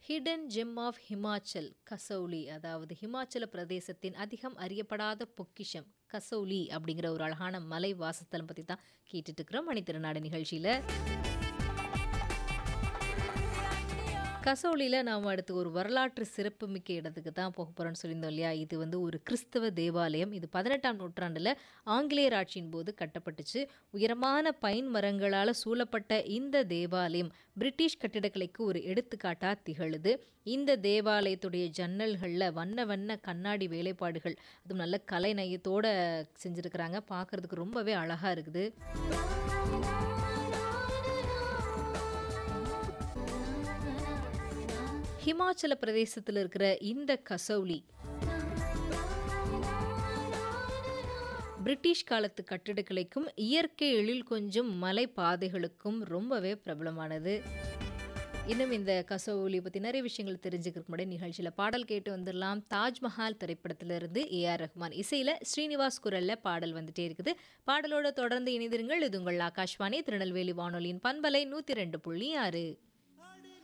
hidden gem of Himachal Kasauli அதாவது ஹிமாச்சல பிரதேசத்தின் அதிகம் அறியப்படாத பொக்கிஷம் கசௌலி அப்படிங்கிற ஒரு அழகான மலை வாசஸ்தலம் பற்றி தான் கேட்டுட்டு இருக்கிறோம் மணித்திருநாடு நிகழ்ச்சியில் கசௌலியில் நாம் அடுத்து ஒரு வரலாற்று சிறப்புமிக்க இடத்துக்கு தான் போக போகிறோம்னு சொல்லியிருந்தோம் இல்லையா இது வந்து ஒரு கிறிஸ்தவ தேவாலயம் இது பதினெட்டாம் நூற்றாண்டில் ஆங்கிலேயர் ஆட்சியின் போது கட்டப்பட்டுச்சு உயரமான பைன் மரங்களால் சூழப்பட்ட இந்த தேவாலயம் பிரிட்டிஷ் கட்டிடக்கலைக்கு ஒரு எடுத்துக்காட்டாக திகழுது இந்த தேவாலயத்துடைய ஜன்னல்களில் வண்ண வண்ண கண்ணாடி வேலைப்பாடுகள் அதுவும் நல்ல கலை நயத்தோடு செஞ்சுருக்கிறாங்க பார்க்குறதுக்கு ரொம்பவே அழகாக இருக்குது ஹிமாச்சல பிரதேசத்தில் இருக்கிற இந்த கசௌலி பிரிட்டிஷ் காலத்து கட்டிடக்கலைக்கும் இயற்கை எழில் கொஞ்சம் மலை பாதைகளுக்கும் ரொம்பவே பிரபலமானது இன்னும் இந்த கசௌலி பற்றி நிறைய விஷயங்கள் தெரிஞ்சுக்கிறதுக்கு முன்னாடி நிகழ்ச்சியில் பாடல் கேட்டு வந்துடலாம் தாஜ்மஹால் திரைப்படத்திலிருந்து ஏ ஆர் ரஹ்மான் இசையில் ஸ்ரீனிவாஸ் குரலில் பாடல் வந்துட்டே இருக்குது பாடலோடு தொடர்ந்து இணைந்திருங்கள் இது உங்கள் ஆகாஷ்வாணி திருநெல்வேலி வானொலியின் பண்பலை நூற்றி ரெண்டு புள்ளி ஆறு